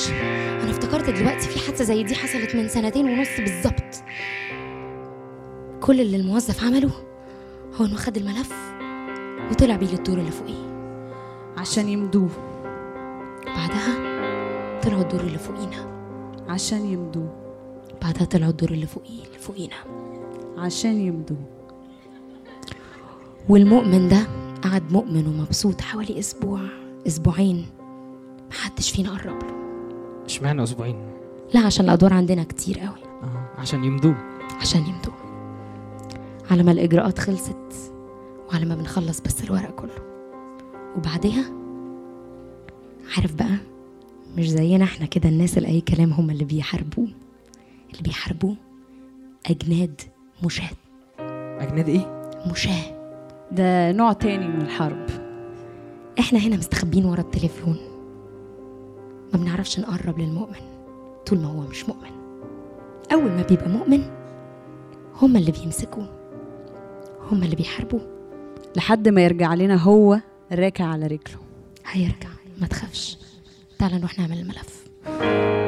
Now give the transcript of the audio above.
معلش انا افتكرت دلوقتي في حادثه زي دي حصلت من سنتين ونص بالظبط كل اللي الموظف عمله هو انه خد الملف وطلع بيه للدور اللي فوقيه عشان يمدوه بعدها طلعوا الدور اللي فوقينا عشان يمدوه بعدها طلعوا الدور اللي فوقيه اللي فوقينا عشان يمدوه والمؤمن ده قعد مؤمن ومبسوط حوالي اسبوع اسبوعين محدش فينا قرب له اشمعنى اسبوعين لا عشان الادوار عندنا كتير قوي اه عشان يمدوه عشان يمدوه على ما الإجراءات خلصت وعلى ما بنخلص بس الورق كله وبعدها عارف بقى مش زينا احنا كده الناس اللي أي كلام هم اللي بيحاربوه اللي بيحاربوه أجناد مشاة اجناد ايه مشاة ده نوع تاني من الحرب احنا هنا مستخبين ورا التليفون ما بنعرفش نقرب للمؤمن طول ما هو مش مؤمن أول ما بيبقى مؤمن هما اللي بيمسكوه هما اللي بيحاربوه لحد ما يرجع لنا هو راكع على رجله هيرجع ما تخافش تعال نروح نعمل الملف